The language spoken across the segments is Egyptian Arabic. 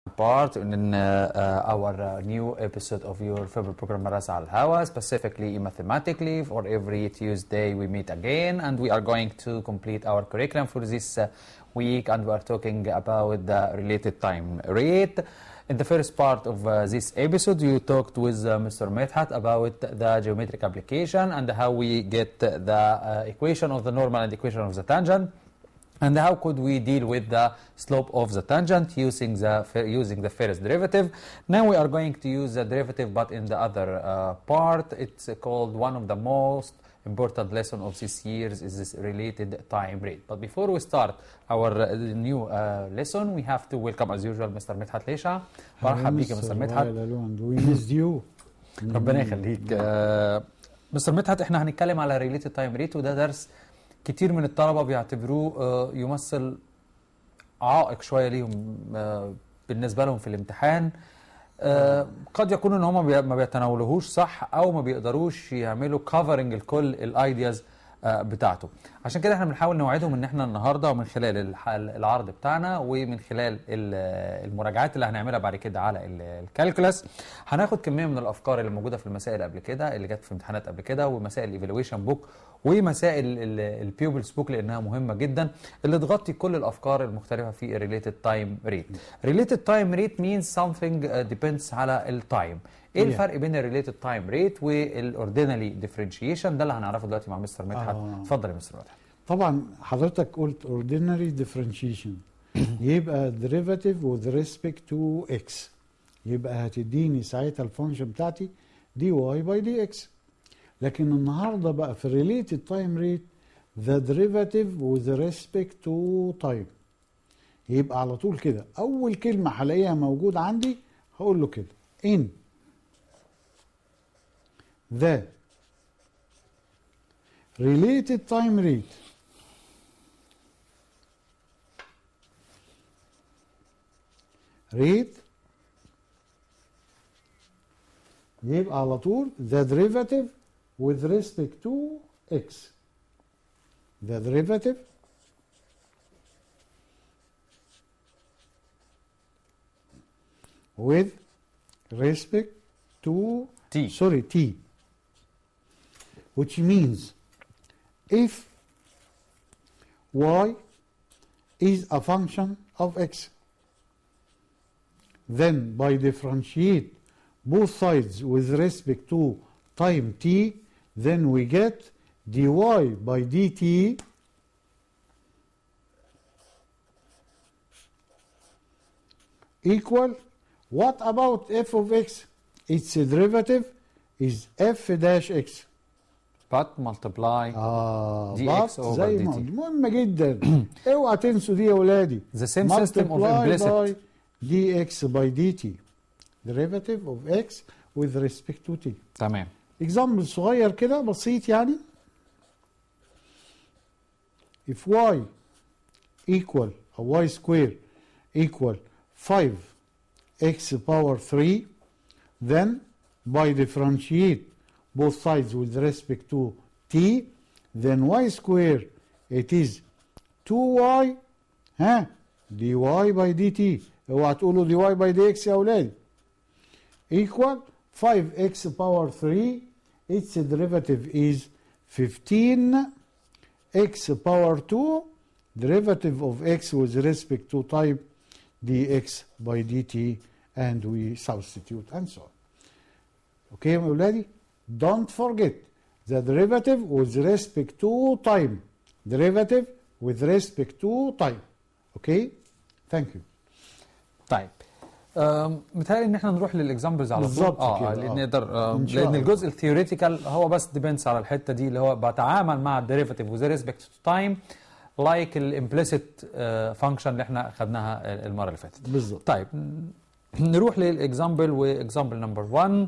part in uh, uh, our uh, new episode of your favorite program Marasa Al Hawa, specifically mathematically. For every Tuesday, we meet again, and we are going to complete our curriculum for this uh, week, and we are talking about the related time rate. In the first part of uh, this episode, you talked with uh, Mr. Medhat about the geometric application and how we get the uh, equation of the normal and equation of the tangent. And how could we deal with the slope of the tangent using the, fir- using the first derivative? Now we are going to use the derivative, but in the other uh, part. It's uh, called one of the most important lesson of this year's is this related time rate. But before we start our uh, new uh, lesson, we have to welcome as usual Mr. مدحت ليشع. مرحبا بك يا مستر مدحت. We missed you. ربنا يخليك آه، مستر مدحت احنا هنتكلم على ريليتد تايم ريت وده درس كتير من الطلبه بيعتبروه آه، يمثل عائق شويه ليهم آه، بالنسبه لهم في الامتحان آه، قد يكون ان هم بي- ما بيتناولوهوش صح او ما بيقدروش يعملوا كفرنج لكل الايدياز بتاعته عشان كده احنا بنحاول نوعدهم ان احنا النهارده ومن خلال الح- العرض بتاعنا ومن خلال ال- المراجعات اللي هنعملها بعد كده على ال- الكالكولاس هناخد كميه من الافكار اللي موجوده في المسائل قبل كده اللي جت في امتحانات قبل كده ومسائل الايفالويشن بوك ومسائل البيوبلز بوك لانها مهمه جدا اللي تغطي كل الافكار المختلفه في الريليتد تايم ريت ريليتد تايم ريت means something uh, depends على التايم ايه Yeah. الفرق بين الريليتد تايم ريت والاوردينالي ديفرنشيشن ده اللي هنعرفه دلوقتي مع مستر مدحت آه. اتفضل يا مستر مدحت طبعا حضرتك قلت ordinary differentiation يبقى derivative with respect to x يبقى هتديني ساعتها الفانكشن بتاعتي dy by dx لكن النهارده بقى في related time rate the derivative with respect to time يبقى على طول كده اول كلمه هلاقيها موجوده عندي هقول له كده in the related time rate rate يبقى على طول the derivative with respect to x the derivative with respect to T. sorry t which means if y is a function of x then by differentiate both sides with respect to time t then we get dy by dt equal what about f of x its derivative is f dash x but multiply اه dx but over زي ما dt. قلت مهمة جدا اوعى تنسوا دي يا ولادي the same system of Multiply implicit by dx by dt derivative of x with respect to t تمام example صغير كده بسيط يعني if y equal or y square equal 5 x power 3 then by differentiate both sides with respect to t then y square it is 2y ها dy by dt اوعى تقولوا dy by dx يا اولاد equal 5x power 3 its derivative is 15 x power 2 derivative of x with respect to time dx by dt and we substitute and so on okay يا اولادي don't forget the derivative with respect to time derivative with respect to time okay thank you طيب أم، متهيألي ان احنا نروح للاكزامبلز على طول بالظبط اه كده، آه، آه. لان نقدر إن شاء لان الله. الجزء الثيوريتيكال هو بس ديبيندز على الحته دي اللي هو بتعامل مع الديريفاتيف وذ ريسبكت تو تايم لايك الامبليسيت فانكشن اللي احنا خدناها المره اللي فاتت بالظبط طيب ن- نروح للاكزامبل واكزامبل نمبر 1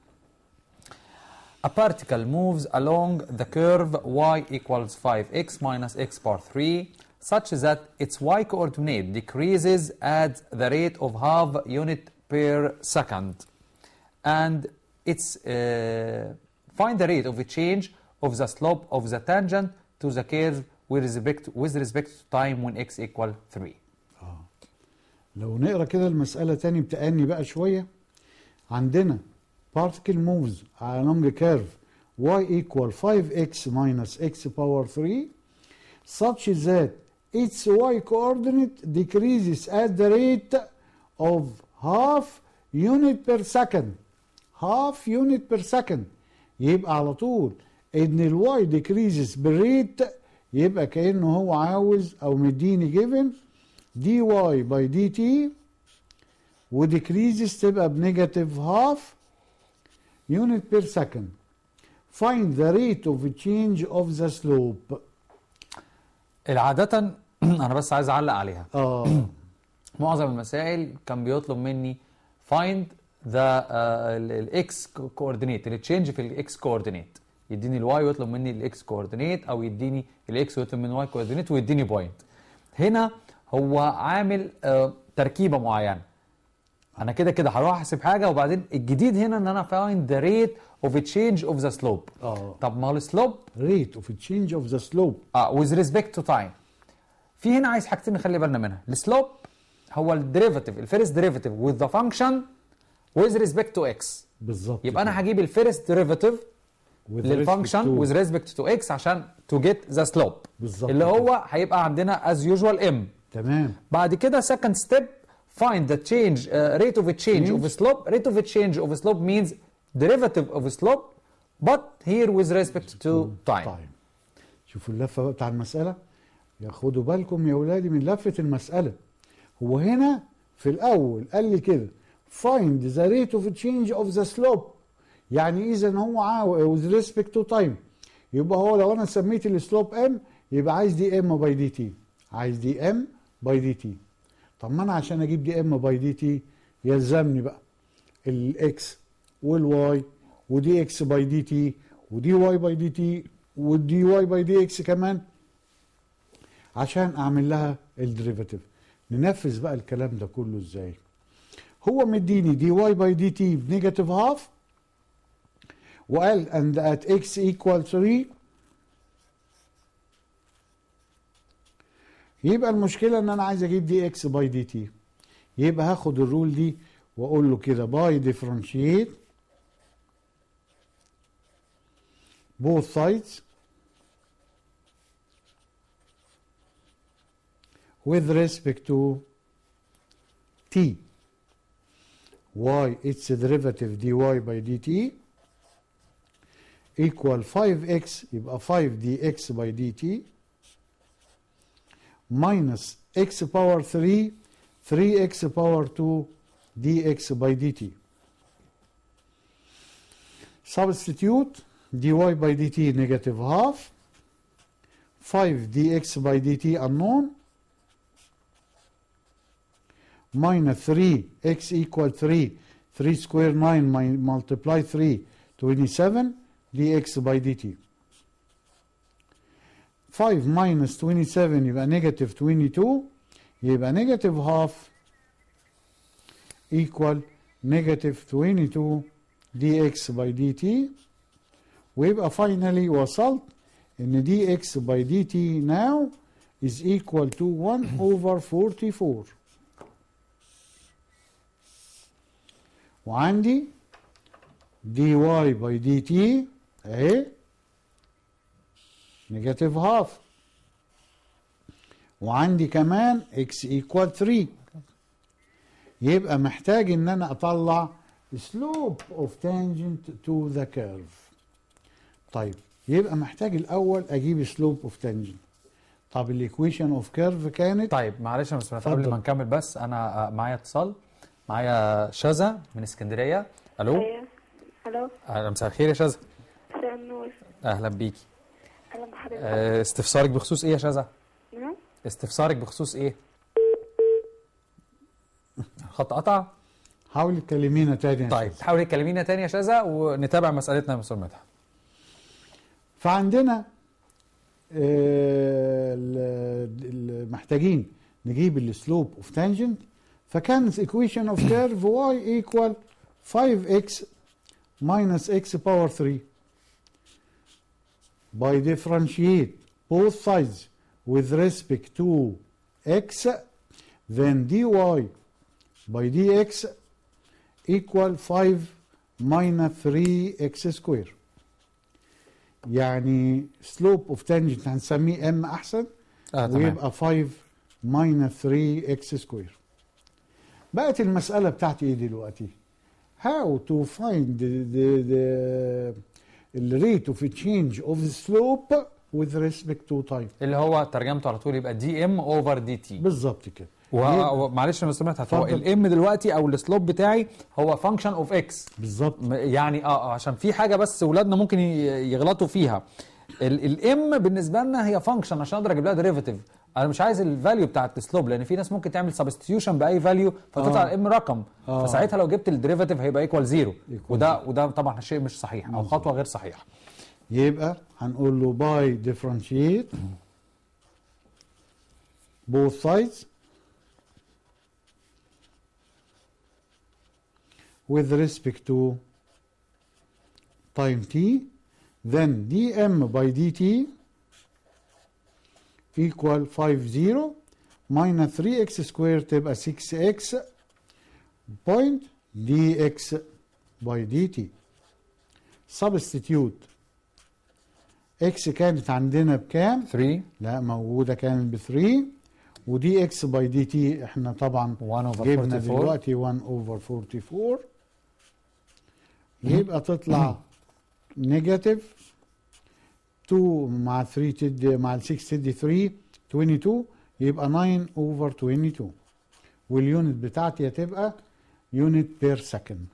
A particle moves along the curve y equals 5x minus x power 3 such that its y coordinate decreases at the rate of half unit per second and its uh, find the rate of the change of the slope of the tangent to the curve with respect with respect to time when x equal 3 آه. لو نقرا كده المسألة تاني بتأني بقى شوية عندنا particle moves along a curve y equal 5x minus x power 3 such that its y coordinate decreases at the rate of half unit per second half unit per second يبقى على طول ان الواي decreases بالريت يبقى كانه هو عاوز او مديني جيفن دي واي باي دي تي وديكريزز تبقى بنيجاتيف هاف يونت بير سكند find the rate of change of the slope عادة انا بس عايز اعلق عليها اه معظم المسائل كان بيطلب مني find the الاكس كوردينيت التشينج في الاكس كوردينيت يديني الواي ويطلب مني الاكس كوردينيت او يديني الاكس ويطلب مني الواي كوردينيت ويديني بوينت هنا هو عامل آه، تركيبه معينه انا كده كده هروح احسب حاجه وبعدين الجديد هنا ان انا find the rate of a change of the slope اه طب ما هو السلوب rate of change of the slope اه with respect to time في هنا عايز حاجتين نخلي بالنا منها السلوب هو الديريفاتيف الفيرست ديريفاتيف with the function with respect to x بالظبط يبقى كده. انا هجيب الفيرست ديريفاتيف With respect للفانكشن to- with respect to x عشان to get the slope بالظبط اللي كده. هو هيبقى عندنا as usual m تمام بعد كده second step find the change uh, rate of a change of a slope rate of a change of a slope means derivative of a slope but here with respect to time طيب شوفوا اللفه بقى بتاع المساله ياخدوا بالكم يا اولادي من لفه المساله هو هنا في الاول قال لي كده find the rate of change of the slope يعني اذا هو عاوز with respect to time يبقى هو لو انا سميت السلوب ام يبقى عايز دي ام باي دي تي عايز دي ام باي دي تي طب ما انا عشان اجيب دي ام باي دي تي يلزمني بقى الاكس والواي ودي اكس باي دي تي ودي واي باي دي تي والدي واي باي دي اكس كمان عشان اعمل لها الديريفاتيف ننفذ بقى الكلام ده كله ازاي هو مديني دي واي باي دي تي بنيجاتيف هاف وقال and at x equal 3 يبقى المشكلة ان انا عايز اجيب دي اكس باي دي تي يبقى هاخد الرول دي واقول له كده باي differentiate both sides with respect to t y its derivative dy by dt equal 5x يبقى 5 dx by dt minus x power 3 3x power 2 dx by dt substitute dy by dt negative half 5 dx by dt unknown minus 3 x equal 3 3 square 9 mi- multiply 3 27 dx by dt 5 minus 27 يبقى negative 22 يبقى negative half equal negative 22 dx by dt ويبقى finally وصلت ان dx by dt now is equal to 1 over 44 وعندي dy by dt اهي نيجاتيف هاف وعندي كمان x equal 3 يبقى محتاج ان انا اطلع slope of tangent to the curve طيب يبقى محتاج الاول اجيب slope of tangent طب الايكويشن اوف كيرف كانت طيب معلش يا مستر قبل اتفضل. ما نكمل بس انا آه، معايا اتصال معايا شذا من اسكندريه الو ايوه الو اهلا مساء الخير يا شذا مساء النور اهلا بيكي اهلا بحضرتك آه، استفسارك بخصوص ايه يا شذا نعم استفسارك بخصوص ايه الخط قطع حاولي تكلمينا تاني يا طيب شيخ. تحاولي تكلمينا تاني يا شذا ونتابع مسألتنا يا مستر مدحت فعندنا آه، ال- ال- محتاجين نجيب السلوب اوف تانجنت فكانت equation of curve y equal 5x minus x power 3 by differentiate both sides with respect to x then dy by dx equal 5 minus 3x square يعني slope of tangent هنسميه m احسن اه تمام ويبقى 5 minus 3x square بقت المسألة بتاعتي ايه دلوقتي how to find the, the, the, the rate of change of the slope with respect to time اللي هو ترجمته على طول يبقى دي ام اوفر دي تي بالظبط كده يبقى- ومعلش انا سمعت هو اتفضل. الام دلوقتي او السلوب بتاعي هو فانكشن اوف اكس بالظبط يعني اه آه، عشان في حاجه بس ولادنا ممكن ي- يغلطوا فيها الام بالنسبه لنا هي فانكشن عشان اقدر اجيب لها ديريفيتيف انا مش عايز الفاليو بتاعت السلوب لان في ناس ممكن تعمل سبستيوشن باي فاليو فتطلع آه. الام رقم آه. فساعتها لو جبت الديريفيتيف هيبقى ايكوال زيرو Equal وده وده طبعا شيء مش صحيح او خطوه غير صحيحه يبقى هنقول له by differentiate both sides with respect to time t then dm by dt equal 50 minus 3x squared تبقى 6x point dx by dt substitute x كانت عندنا بكام 3 لا موجودة كانت ب 3 ودي اكس باي دي تي احنا طبعا 1 اوفر جبنا 44 دلوقتي 1 اوفر 44 يبقى تطلع نيجاتيف 2 مع 3 تدي مع ال 6 تدي 3 22 يبقى 9 اوفر 22 واليونت بتاعتي هتبقى يونت بير سكند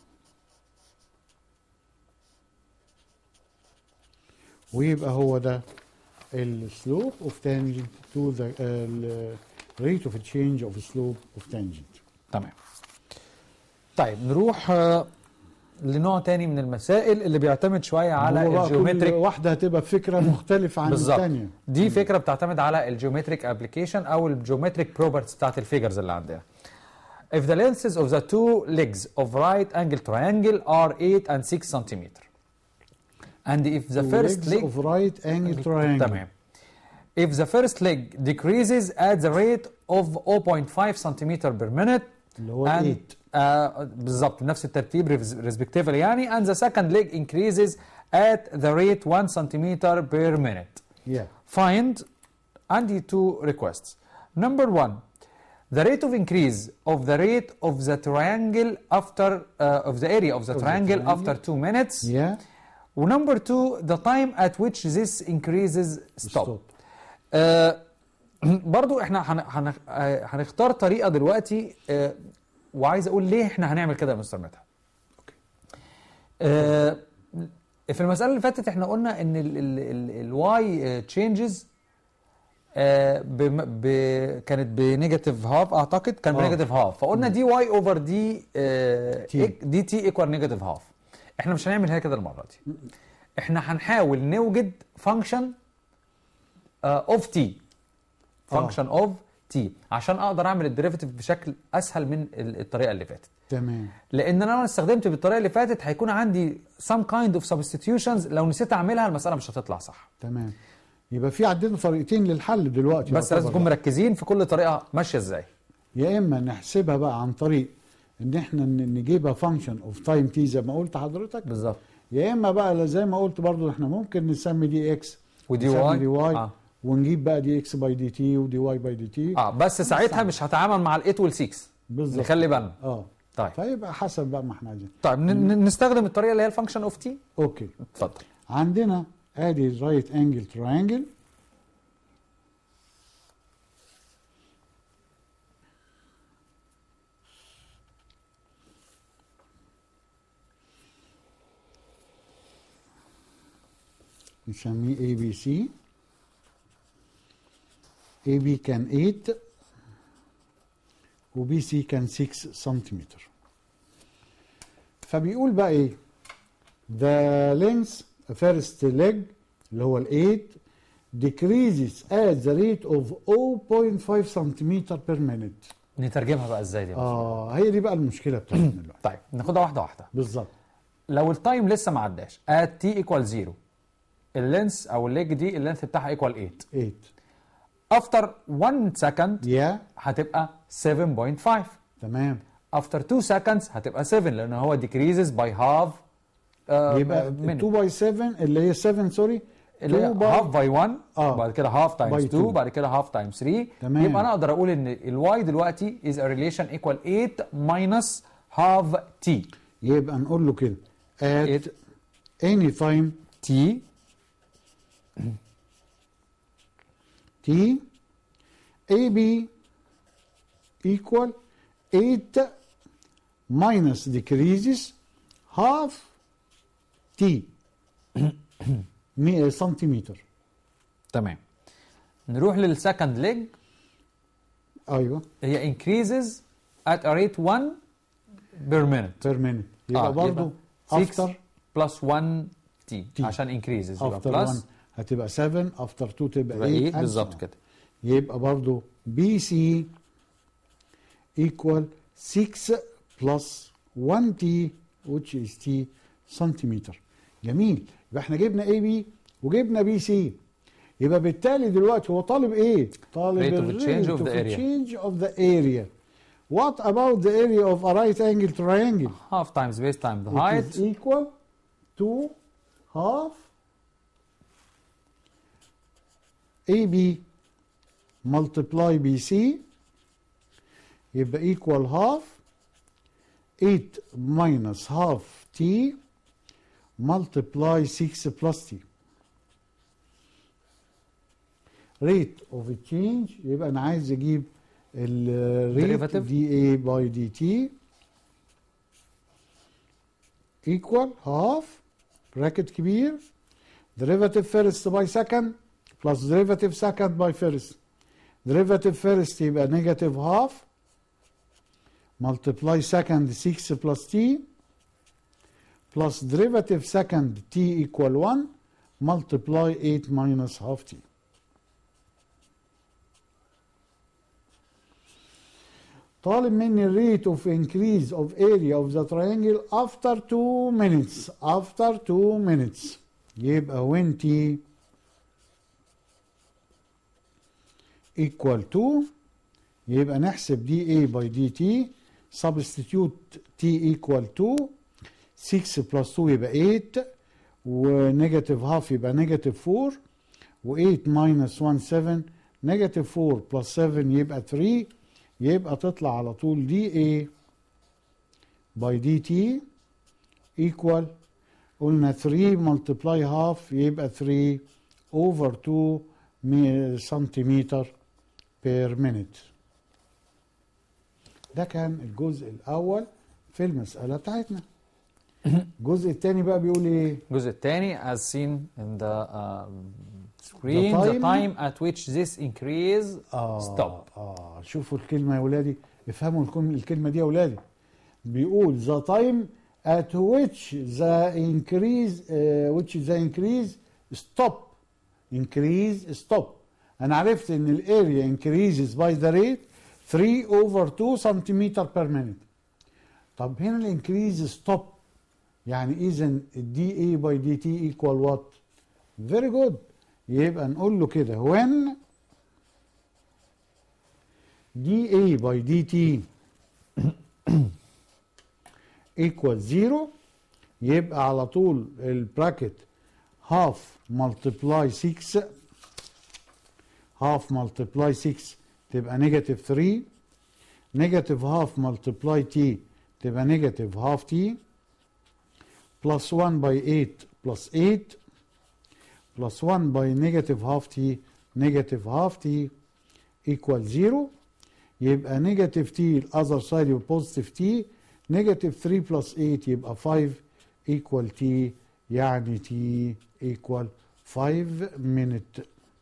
ويبقى هو ده السلوب اوف تانجنت تو ذا rate of change of slope of tangent تمام طيب نروح آه، لنوع تاني من المسائل اللي بيعتمد شويه على هو بقى كل الجيومتريك واحده هتبقى بفكره مختلفه عن بالظبط الثانيه دي فكره بتعتمد على الجيومتريك ابلكيشن او الجيومتريك بروبرتيز بتاعت الفيجرز اللي عندنا if the lenses of the two legs of right angle triangle are 8 and 6 centimeter and if the Two first legs leg of right angle triangle تمام if the first leg decreases at the rate of 0.5 centimeter per minute اللي هو and 8 آه بالظبط بنفس الترتيب respectively يعني and the second leg increases at the rate 1 centimeter per minute yeah find عندي two requests number one the rate of increase of the rate of the triangle after uh, of the area of the Of the triangle triangle. after two minutes yeah ونمبر two the time at which this increases stop, stop آه برضو احنا هن هن آه، هنختار طريقه دلوقتي آه وعايز اقول ليه احنا هنعمل كده يا مستر مدحت آه في المساله اللي فاتت احنا قلنا ان الواي تشينجز كانت بنيجاتيف هاف اعتقد كان آه. بنيجاتيف هاف فقلنا دي واي اوفر دي تي. دي تي ايكوال نيجاتيف هاف احنا مش هنعمل هي كده المره دي احنا هنحاول نوجد فانكشن اوف تي فانكشن اوف تي عشان اقدر اعمل الديريفيتيف بشكل اسهل من ال- الطريقه اللي فاتت تمام لان انا لو استخدمت بالطريقه اللي فاتت هيكون عندي some kind of substitutions لو نسيت اعملها المساله مش هتطلع صح تمام يبقى في عندنا طريقتين للحل دلوقتي بس لازم يعتبر نكون مركزين في كل طريقه ماشيه ازاي يا اما نحسبها بقى عن طريق ان احنا ن- نجيبها فانكشن اوف تايم تي زي ما قلت حضرتك بالظبط يا اما بقى زي ما قلت برضو احنا ممكن نسمي دي اكس ودي نسمي واي دي واي آه. ونجيب بقى دي اكس باي دي تي ودي واي باي دي تي اه بس ساعتها مش هتعامل مع ال8 وال6 بالظبط نخلي بالنا اه طيب فيبقى حسب بقى ما احنا عايزين طيب ن- ن- نستخدم الطريقه اللي هي الفانكشن اوف تي اوكي اتفضل عندنا ادي رايت انجل تراينجل نسميه اي بي سي اي بي كان 8 وبي سي كان 6 سنتيمتر فبيقول بقى ايه the length first leg اللي هو ال 8 decreases at the rate of 0.5 centimeter per minute نترجمها بقى ازاي دي يا مستر؟ اه هي دي بقى المشكله بتاعتنا دلوقتي طيب ناخدها واحده واحده بالظبط لو التايم لسه ما عداش at t ايكوال 0 اللينس او الليج دي اللينث بتاعها ايكوال 8 8 افتر 1 سكند يا هتبقى 7.5 تمام تمام after 2 seconds هتبقى 7 لان هو decreases by half uh, يبقى minute 2 باي 7 اللي هي 7 سوري اللي هي 2 باي half by 1 آه. بعد كده half times by 2 two. بعد كده half times 3 تمام. يبقى انا اقدر اقول ان الواي دلوقتي is a relation equal 8 minus half t يبقى نقول له كده at It- any time t t ab equal 8 minus decreases half t مي- سنتيمتر تمام نروح للسكند ليج ايوه هي increases at a rate 1 per minute per minute يبقى آه، برضه يبقى after 6 plus 1 t, T. عشان increases يبقى after plus 1 هتبقى 7 after 2 تبقى يبقى 8 8 بالظبط كده يبقى برضو بي سي equal 6 plus 1 t which is t سنتيمتر جميل يبقى احنا جبنا اي بي وجبنا بي سي يبقى بالتالي دلوقتي هو طالب ايه؟ طالب Rate of ال change of rate the of area. change of the area. What about the area of a right angle triangle? half times base times the It height is equal to half AB multiply BC يبقى equal half 8 minus half T multiply 6 plus T rate of change يبقى أنا عايز أجيب ال rate Derivative. dA by dt equal half bracket كبير derivative first by second plus derivative second by first derivative first يبقى negative half multiply second 6 plus t plus derivative second t equal 1 multiply 8 minus half t طالب مني rate of increase of area of the triangle after 2 minutes after 2 minutes يبقى when t equal to يبقى نحسب dA by dt substitute t equal to 6 plus 2 يبقى 8 ونيجاتيف هاف يبقى نيجاتيف 4 و8 minus 1 7 نيجاتيف 4 plus 7 يبقى 3 يبقى تطلع على طول dA by dt equal قلنا 3 multiply half يبقى 3 over 2 مي- سنتيمتر per minute ده كان الجزء الأول في المسألة بتاعتنا الجزء الثاني بقى بيقول ايه؟ الجزء الثاني as seen in the um, screen the time- time at which this increase stop اه شوفوا الكلمة يا ولادي افهموا الكلمة, الكلمة دي يا ولادي بيقول the time at which the increase uh, which the increase stop increase stop انا عرفت ان الاريا increases by the rate 3 over 2 سنتيمتر per minute طب هنا الانكريز ستوب يعني اذا الدي اي باي دي تي ايكوال وات فيري جود يبقى نقول له كده when دي اي باي دي تي equal 0 يبقى على طول البراكت half multiply 6 half multiply 6 تبقى negative 3 negative half multiply t تبقى negative half t plus 1 by 8 plus 8 plus 1 by negative half t negative half t equal 0 يبقى negative t the other side يبقى positive t negative 3 plus 8 يبقى 5 equal t يعني t equal 5 minute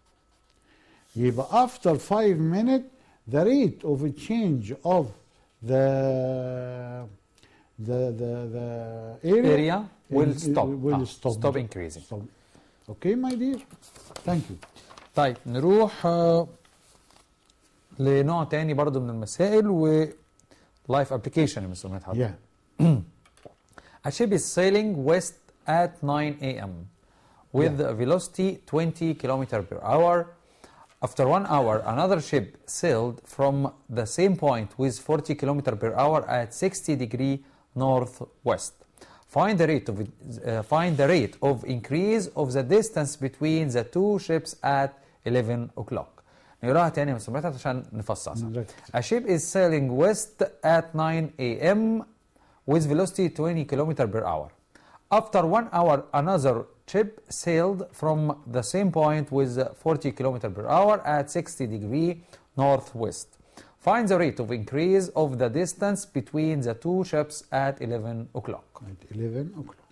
يبقى after 5 minute the rate of a change of the the the the area, area will is- stop will آه، stop stop increasing stop. okay my dear thank you طيب نروح آه، لنوع تاني برضو من المسائل و life application يا مستر مدحت yeah A ship is sailing west at 9 a.m. with Yeah. a velocity 20 kilometer per hour. After one hour, another ship sailed from the same point with 40 km per hour at 60 degree northwest. Find the rate of uh, find the rate of increase of the distance between the two ships at 11 o'clock. نقراها تاني يا مستر مدحت عشان نفصصها. نركز. A ship is sailing west at 9 a.m. with velocity 20 km per hour. After one hour, another ship sailed from the same point with 40 km per hour at 60 degree northwest. Find the rate of increase of the distance between the two ships at 11 o'clock. at 11 o'clock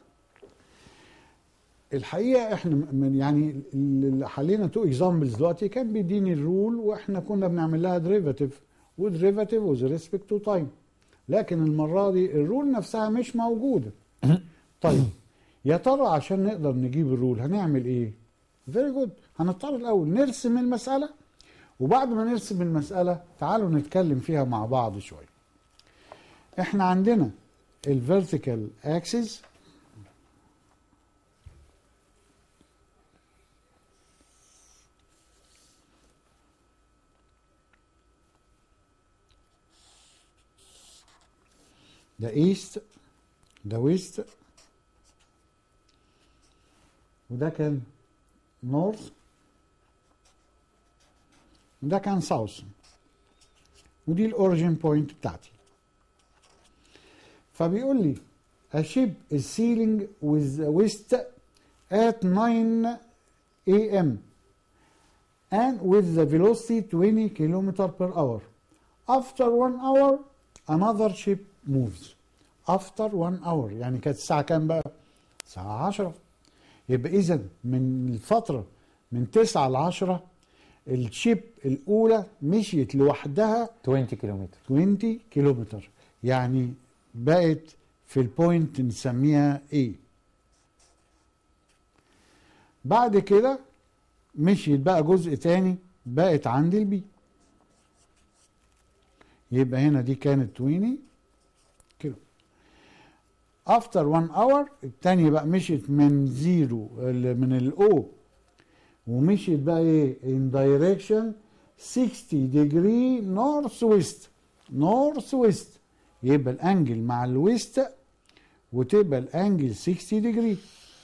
الحقيقه احنا من يعني اللي حلينا تو اكزامبلز دلوقتي كان بيديني الرول واحنا كنا بنعمل لها ديريفاتيف وديريفاتيف وذ ريسبكت تو تايم لكن المره دي الرول نفسها مش موجوده طيب يا ترى عشان نقدر نجيب الرول هنعمل ايه فيري جود هنضطر الاول نرسم المساله وبعد ما نرسم المساله تعالوا نتكلم فيها مع بعض شويه احنا عندنا الفيرتيكال اكسس ده ايست ده ويست وده كان نورث وده كان ساوث ودي الاوريجين بوينت بتاعتي فبيقول لي a ship is sailing with the west at 9 a.m. and with the velocity 20 kilometer per hour. After one hour another ship moves. After one hour يعني كانت الساعة كام بقى؟ الساعة 10 يبقى إذا من الفترة من 9 ل 10 الشيب الأولى مشيت لوحدها 20 كيلومتر 20 كيلومتر يعني بقت في البوينت نسميها A بعد كده مشيت بقى جزء تاني بقت عند البي يبقى هنا دي كانت 20 كيلو افتر 1 اور التانية بقى مشيت من زيرو ال- من الاو ومشيت بقى ايه in direction 60 degree north west north west يبقى الانجل مع الويست وتبقى الانجل 60 degree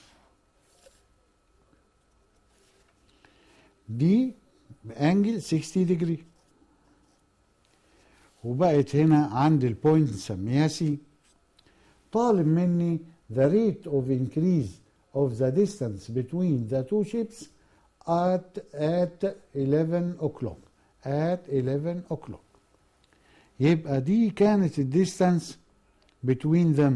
دي بانجل 60 degree وبقت هنا عند البوينت نسميها سي طالب مني the rate of increase of the distance between the two ships at at 11 o'clock at 11 o'clock يبقى دي كانت الديستانس between them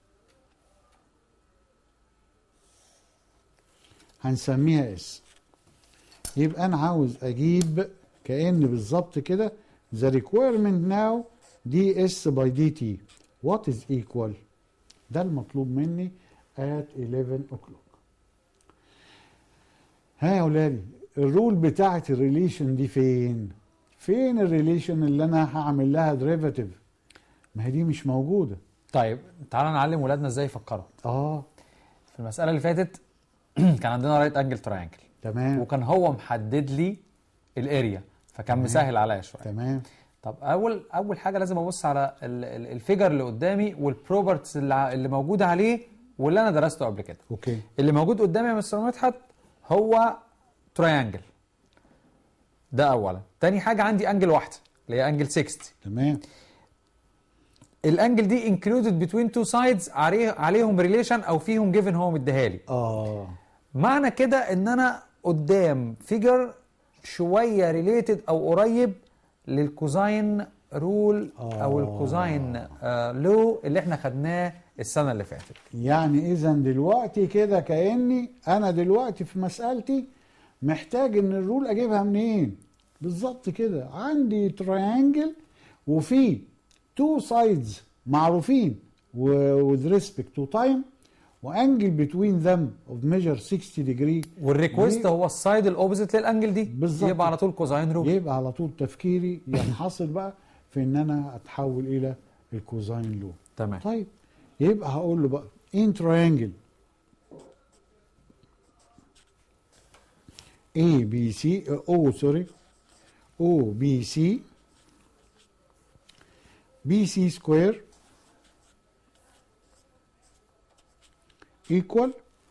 هنسميها اس يبقى انا عاوز اجيب كأن بالظبط كده the requirement now ds by dt what is equal ده المطلوب مني at 11 o'clock ها يا ولادي الرول بتاعت الريليشن دي فين فين الريليشن اللي انا هعمل لها ديريفاتيف ما هي دي مش موجوده طيب تعالى نعلم ولادنا ازاي يفكروا اه في المساله اللي فاتت كان عندنا رايت انجل تراينجل تمام وكان هو محدد لي الاريا فكان مسهل عليا شويه تمام طب اول اول حاجه لازم ابص على ال- ال- الفيجر اللي قدامي والبروبرتيز اللي ع- اللي موجوده عليه واللي انا درسته قبل كده اوكي اللي موجود قدامي يا مستر مدحت هو تراينجل ده اولا تاني حاجه عندي انجل واحده اللي هي انجل 60 تمام الانجل دي انكلودد بتوين تو سايدز عليه عليهم ريليشن او فيهم جيفن هو مديها لي اه معنى كده ان انا قدام فيجر شويه ريليتد او قريب للكوزاين رول او آه. الكوزاين آه لو اللي احنا خدناه السنه اللي فاتت يعني اذا دلوقتي كده كاني انا دلوقتي في مسالتي محتاج ان الرول اجيبها منين بالظبط كده عندي تريانجل وفي تو سايدز معروفين with respect to time وانجل between them of measure 60 degree والريكوست دي- هو السايد الاوبوزيت للانجل دي بالظبط. يبقى على طول كوزاين رول يبقى على طول تفكيري ينحصر بقى في ان انا اتحول الى الكوزاين لو تمام طيب يبقى هقول له بقى in triangle A B C O sorry او بي سي بي سي سكوير equal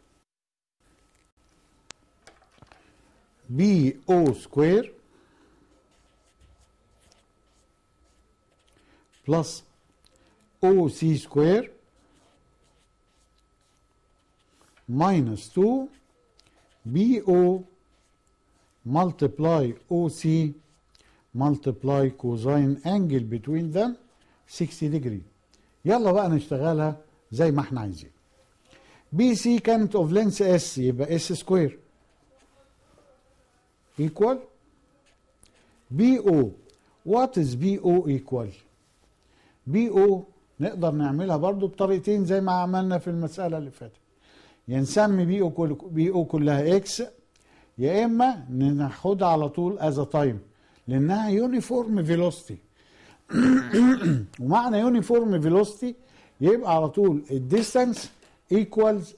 بي او سكوير بلس او سي سكوير minus 2 BO multiply OC multiply cosine angle between them 60 degree يلا بقى نشتغلها زي ما احنا عايزين بي سي كانت اوف لينس اس يبقى اس سكوير equal بي او وات از بي او equal بي او نقدر نعملها برضو بطريقتين زي ما عملنا في المسألة اللي فاتت يا نسمي بي او كل بي او كلها اكس يا اما ناخدها على طول از تايم لانها يونيفورم فيلوسيتي ومعنى يونيفورم فيلوسيتي يبقى على طول الديستانس ايكوالز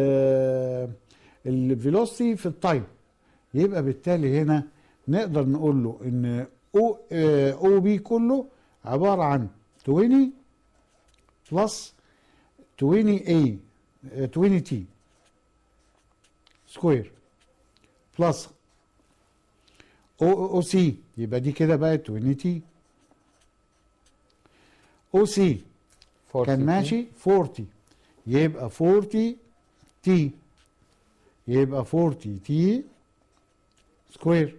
الفيلوسيتي في التايم يبقى بالتالي هنا نقدر نقول له ان او او بي كله عباره عن 20 بلس 20 اي 20 تي سكوير بلس او او سي يبقى دي كده بقت 20 تي او سي 40 كان ماشي 40 يبقى 40 تي يبقى 40 تي سكوير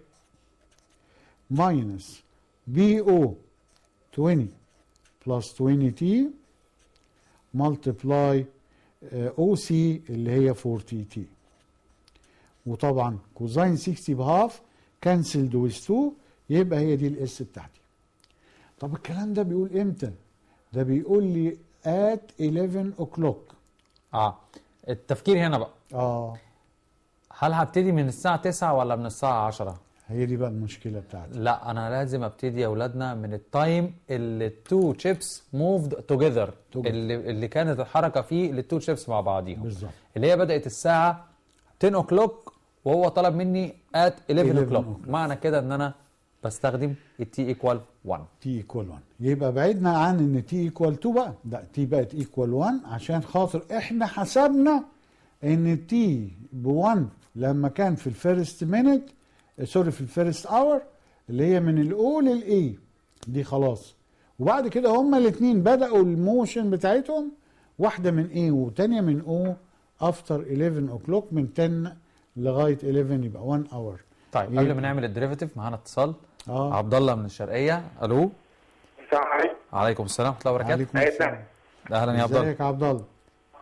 ماينس بي او 20 بلس 20 تي ملتبلاي او سي اللي هي 40 تي وطبعا كوزين 60 بهاف كانسلد ويز 2 يبقى هي دي الاس بتاعتي طب الكلام ده بيقول امتى ده بيقول لي at 11 o'clock اه التفكير هنا بقى اه هل هبتدي من الساعة 9 ولا من الساعة 10 هي دي بقى المشكله بتاعتي لا انا لازم ابتدي يا اولادنا من التايم اللي التو شيبس موفد توجذر Together. اللي اللي كانت الحركه فيه للتو شيبس مع بعضيهم بالظبط اللي هي بدات الساعه 10 اوكلوك وهو طلب مني ات 11 11 اوكلوك o'clock. معنى كده ان انا بستخدم التي ايكوال 1 تي ايكوال 1 يبقى بعدنا عن ان تي ايكوال 2 بقى لا تي بقت ايكوال 1 عشان خاطر احنا حسبنا ان تي ب 1 لما كان في الفيرست مينيت سوري في الفيرست اور اللي هي من الاو للاي دي خلاص وبعد كده هما الاثنين بداوا الموشن بتاعتهم واحده من اي وثانيه من او افتر 11 اوكلوك من 10 لغايه 11 يبقى 1 اور طيب يبقى- قبل ما نعمل الديريفيتيف معانا اتصال اه عبد الله من الشرقيه الو السلام عليكم عليكم السلام ورحمه الله وبركاته عليكم أيوة. السلام اهلا يا عبد الله ازيك يا عبد الله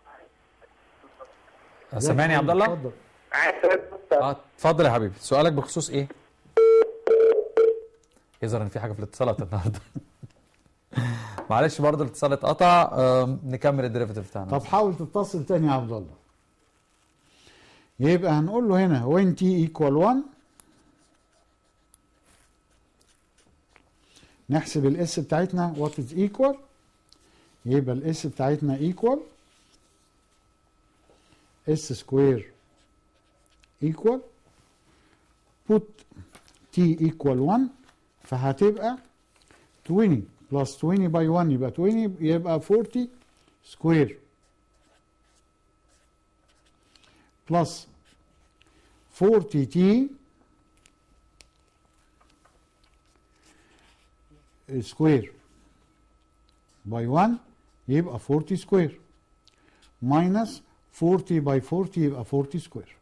سامعني يا عبد الله اتفضل عايز اسال اه اتفضل يا حبيبي سؤالك بخصوص ايه يظهر ان في حاجه في الاتصالات النهارده معلش برضه الاتصال اتقطع آم، نكمل الديريفيتيف بتاعنا طب حاول تتصل تاني يا عبد الله يبقى هنقول له هنا when t equal 1 نحسب الاس بتاعتنا what is equal يبقى الاس بتاعتنا equal اس سكوير equal put t equal 1 فهتبقى 20 plus 20 by 1 يبقى 20 يبقى 40 سكوير بلس 40 تي سكوير باي 1 يبقى 40 سكوير ماينس 40 باي 40 يبقى 40 سكوير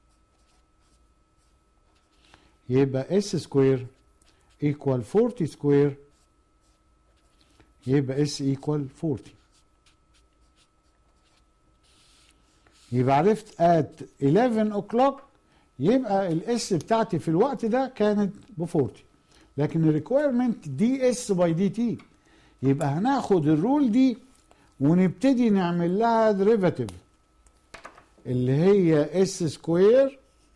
يبقى اس سكوير ايكوال 40 سكوير يبقى اس ايكوال 40 يبقى عرفت at 11 o'clock يبقى الاس بتاعتي في الوقت ده كانت ب 40 لكن الريكويرمنت دي اس باي دي تي يبقى هناخد الرول دي ونبتدي نعمل لها ديريفاتيف اللي هي اس سكوير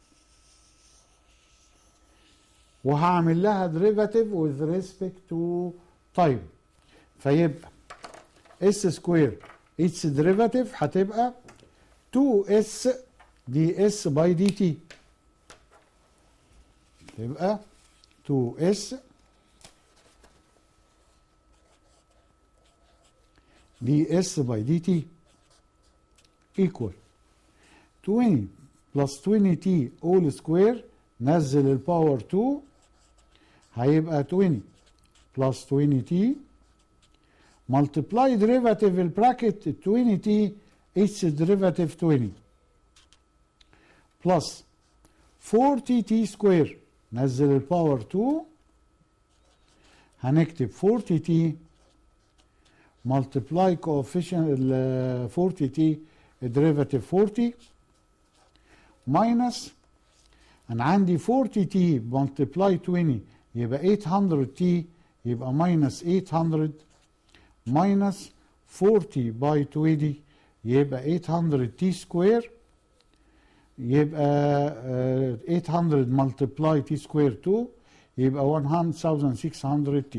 وهعمل لها ديريفاتيف with respect to time فيبقى اس سكوير اتس ديريفاتيف هتبقى 2s دي اس باي دي تي تبقى 2s ds by dt equal 20 plus 20t all square نزل الباور 2 هيبقى 20 plus 20t multiply derivative البراكت 20t its derivative 20 plus 40t square نزل الباور 2 هنكتب 40t multiply coefficient ال 40t derivative 40 minus انا عندي 40t multiply 20 يبقى 800t يبقى minus 800 minus 40 by 20 يبقى 800t square يبقى آه، 800 multiply t square 2 يبقى 1600t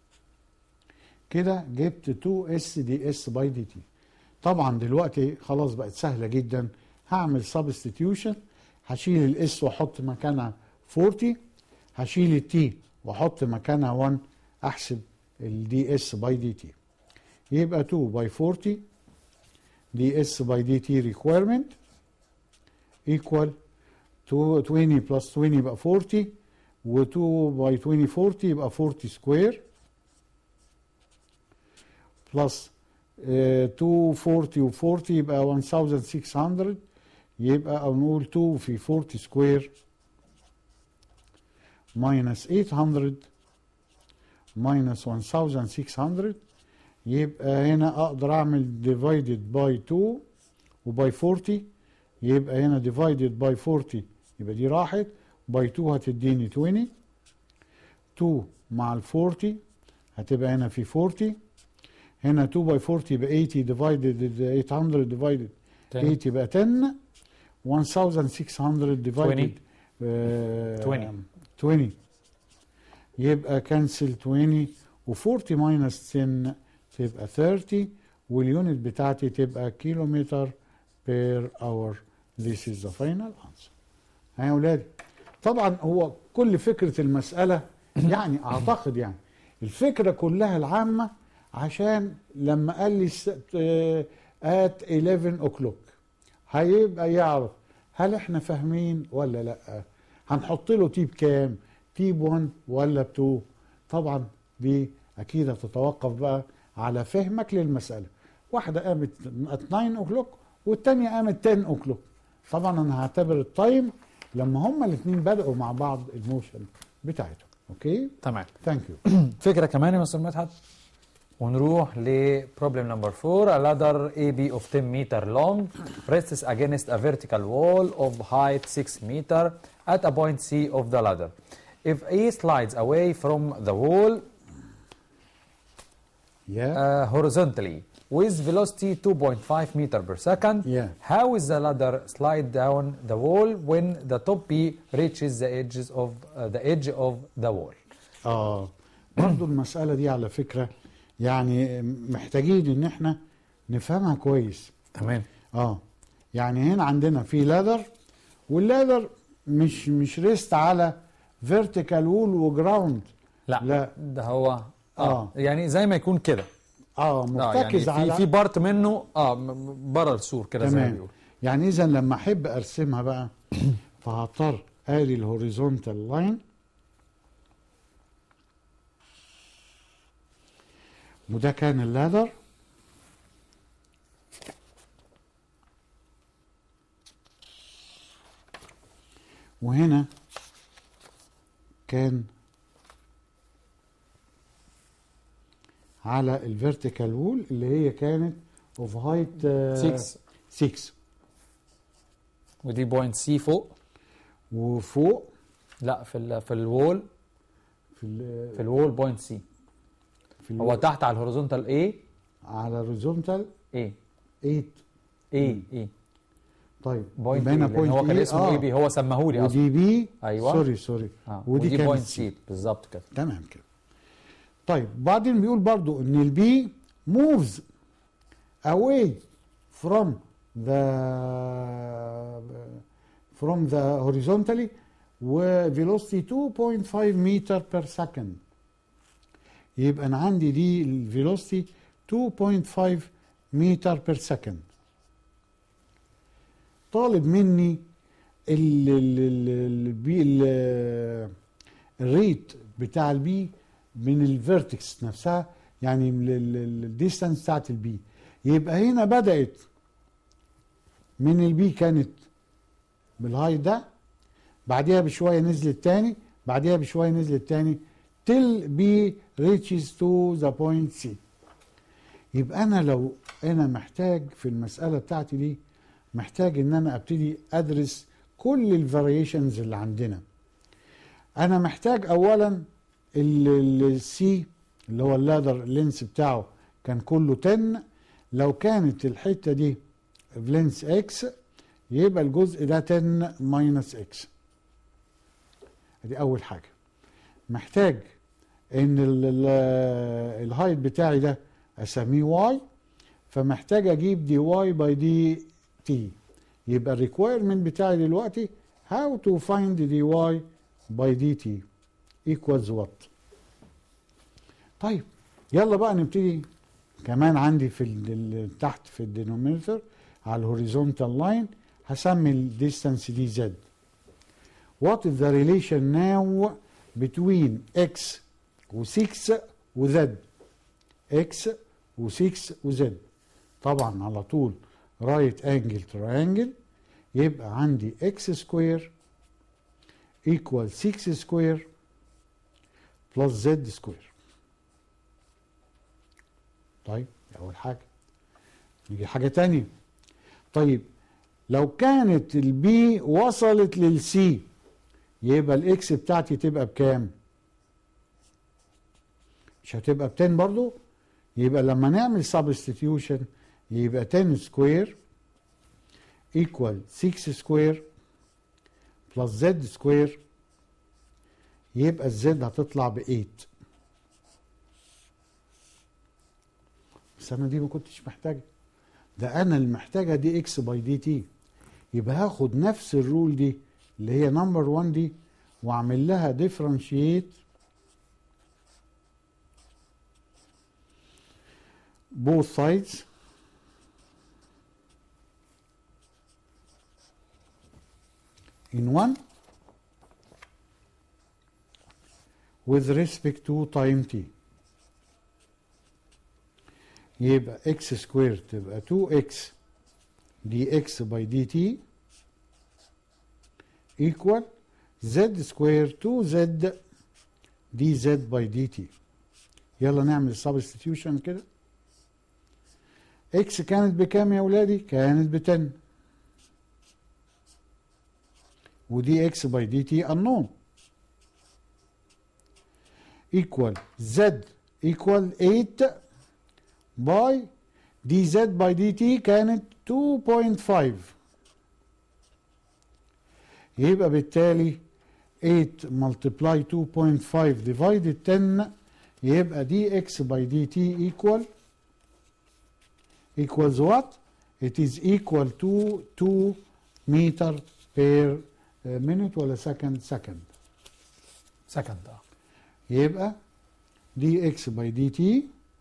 كده جبت 2s دي اس باي دي تي طبعا دلوقتي خلاص بقت سهله جدا هعمل سبستيتيوشن هشيل الاس واحط مكانها 40 هشيل التي واحط مكانها 1 احسب الدي اس باي دي تي يبقى 2 باي 40 دي اس باي دي تي ريكويرمنت equal 20 plus 20 يبقى 40 و2 باي 20 40 يبقى 40 سكوير بلس 240 و40 يبقى 1600 يبقى او نقول 2 في 40 سكوير minus 800 minus 1600 يبقى هنا اقدر اعمل divided by 2 وباي 40 يبقى هنا divided by 40 يبقى دي راحت by 2 هتديني 20 2 مع ال 40 هتبقى هنا في 40 هنا 2 باي 40 يبقى 80 divided 800 divided 8 يبقى 10 1600 divided 20. آه، 20. 20 يبقى كنسل 20 و40 ماينس 10 تبقى 30 واليونت بتاعتي تبقى كيلومتر بير اور This is the final answer. ها يا ولاد طبعا هو كل فكرة المسألة يعني أعتقد يعني الفكرة كلها العامة عشان لما قال لي ات 11 o'clock هيبقى يعرف هل احنا فاهمين ولا لا هنحط له تيب كام تيب 1 ولا 2 طبعا دي اكيد هتتوقف بقى على فهمك للمسألة واحدة قامت at 9 o'clock والتانية قامت 10 o'clock طبعا انا هعتبر التايم لما هما الاثنين بدأوا مع بعض الموشن بتاعتهم اوكي تمام ثانك يو فكره كمان يا مستر مدحت ونروح لبروبلم نمبر 4 a ladder AB of 10 meter long rests against a vertical wall of height 6 meter at a point C of the ladder. If A slides away from the wall يا uh, horizontally with velocity 2.5 meter per second, Yeah. how is the ladder slide down the wall when the top B reaches the edges of uh, the edge of the wall? اه برضه المسألة دي على فكرة يعني محتاجين ان احنا نفهمها كويس تمام اه يعني هنا عندنا في لادر واللادر مش مش ريست على فيرتيكال وول وجراوند لا, لا. ده هو اه, آه. يعني زي ما يكون كده اه اه يعني مرتكز في على في بارت منه اه بره السور كده زي ما تمام بيقول يعني اذا لما احب ارسمها بقى فهضطر ادي الهوريزونتال لاين وده كان اللادر وهنا كان على الفيرتيكال وول اللي هي كانت اوف هايت 6 6 ودي بوينت سي فوق وفوق لا في ال في الوول في ال في الوول بوينت سي في ال هو تحت على الهوريزونتال اي على الهوريزونتال اي 8 اي اي طيب بوينت يبقى هنا اي لان هو point كان A. اسمه اي بي هو سماهولي اصلا ودي بي أيوة. سوري سوري آه. ودي ودي كانت بوينت سي. سي بالظبط كده تمام كده طيب بعدين بيقول برضو ان البي moves away from the from the horizontally وفيلوسيتي 2.5 متر بير سكند يبقى انا عندي دي الفيلوسيتي 2.5 متر بير سكند طالب مني ال ال ال البي ال الريت بتاع البي من الفيرتكس نفسها يعني الديستانس بتاعت البي يبقى هنا بدأت من البي كانت بالهاي ده بعديها بشويه نزلت تاني بعديها بشويه نزلت تاني till b reaches to the point c يبقى انا لو انا محتاج في المساله بتاعتي دي محتاج ان انا ابتدي ادرس كل الفاريشنز اللي عندنا انا محتاج اولا السي اللي هو اللادر لينس بتاعه كان كله 10 لو كانت الحته دي في لينس اكس يبقى الجزء ده 10 ماينس اكس دي اول حاجه محتاج ان الهايت بتاعي ده اسميه واي فمحتاج اجيب دي واي باي دي تي يبقى الريكويرمنت بتاعي دلوقتي how to find دي واي باي دي تي equals what طيب يلا بقى نبتدي كمان عندي في ال تحت في الدينومينيتور على الهوريزونتال لاين هسمي الديستانس دي زد what is the relation now between x و 6 و z x و 6 و z طبعا على طول رايت انجل تراينجل يبقى عندي x سكوير equal 6 سكوير بلس z سكوير طيب دي اول حاجه نيجي حاجه تانية طيب لو كانت البي وصلت للسي يبقى الاكس بتاعتي تبقى بكام مش هتبقى ب 10 برضو يبقى لما نعمل سبستيتيوشن يبقى 10 سكوير ايكوال 6 سكوير بلس زد سكوير يبقى الزد هتطلع ب 8 بس انا دي ما كنتش محتاجه ده انا اللي محتاجه دي اكس باي دي تي يبقى هاخد نفس الرول دي اللي هي نمبر 1 دي واعمل لها ديفرنشيت both sides in one with respect to time t يبقى x سكوير تبقى 2x dx by dt equal z سكوير 2z dz by dt يلا نعمل substitution كده x كانت بكام يا ولادي؟ كانت ب 10 ودي x by dt unknown equal z equal 8 باي دي زد باي دي تي كانت 2.5 يبقى بالتالي 8 multiply 2.5 divided 10 يبقى دي اكس باي دي تي equal equals what? It is equal to 2 meter per minute ولا second second سكند اه يبقى دي اكس باي دي تي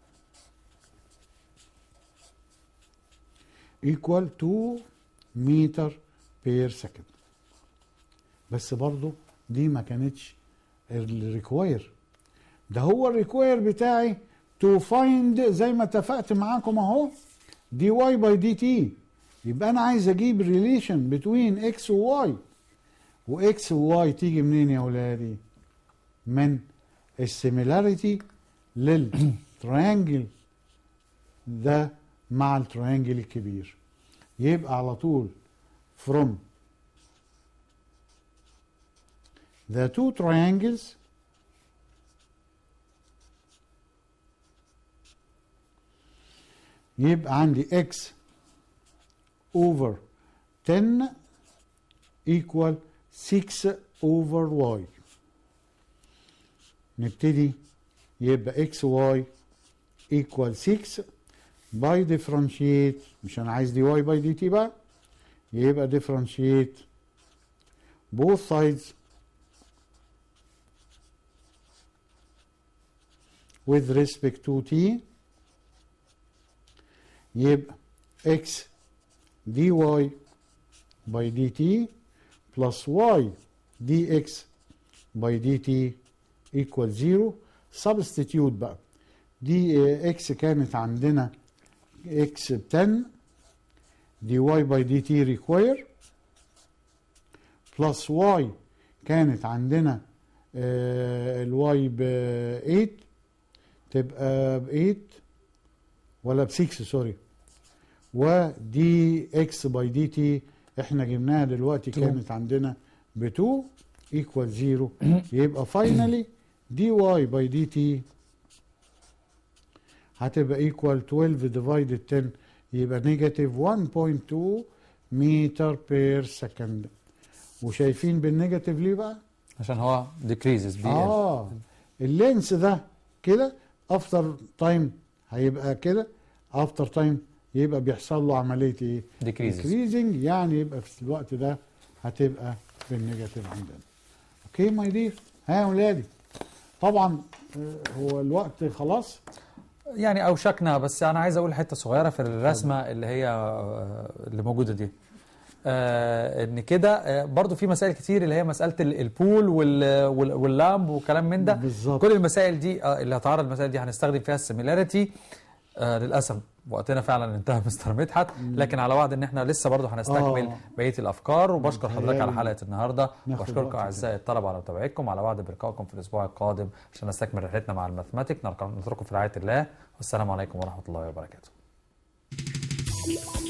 equal 2 meter per second بس برضو دي ما كانتش الريكواير ده هو الريكواير بتاعي تو فايند زي ما اتفقت معاكم اهو دي واي باي دي تي يبقى انا عايز اجيب الريليشن بتوين اكس وواي واكس وواي تيجي منين يا ولادي من السيميلاريتي للتريانجل ده مع التريانجل الكبير يبقى على طول from the two triangles يبقى عندي x over 10 equal 6 over y نبتدي يبقى x y equal 6 باي ديفرنشيت مش انا عايز دي واي باي دي تي بقى يبقى ديفرنشيت both sides with respect to t يبقى x dy by dt plus y dx by dt equal 0 substitute بقى دي x كانت عندنا x ب 10 dy by dt require plus y كانت عندنا آه، الواي ب 8 تبقى ب 8 ولا ب 6 سوري ودي اكس باي دي تي احنا جبناها دلوقتي Two. كانت عندنا ب 2 ايكوال 0 يبقى فاينلي دي واي باي دي تي هتبقى ايكوال 12 ديفايدد 10 يبقى نيجاتيف 1.2 متر بير سكند وشايفين بالنيجاتيف ليه بقى؟ عشان هو decreases بي اه اللينس ده كده افتر تايم هيبقى كده افتر تايم يبقى بيحصل له عمليه ايه؟ decreases decreasing يعني يبقى في الوقت ده هتبقى بالنيجاتيف عندنا. اوكي ماي دير ها يا ولادي طبعا آه، هو الوقت خلاص يعني اوشكنا بس انا عايز اقول حته صغيره في الرسمه اللي هي آه، اللي موجوده دي آه ان كده آه برضو في مسائل كتير اللي هي مساله ال- البول وال- وال- واللامب وكلام من ده بالظبط. كل المسائل دي آه اللي هتعرض المسائل دي هنستخدم فيها السيميلاريتي آه للاسف وقتنا فعلا انتهى مستر مدحت لكن على وعد ان احنا لسه برضو هنستكمل آه. بقيه الافكار وبشكر حضرتك على متهيألي حلقه النهارده ناخد واشكركم وقت اعزائي الطلبه على متابعتكم على وعد بلقائكم في الاسبوع القادم عشان نستكمل رحلتنا مع الماثماتيك نترككم في رعايه الله والسلام عليكم ورحمه الله وبركاته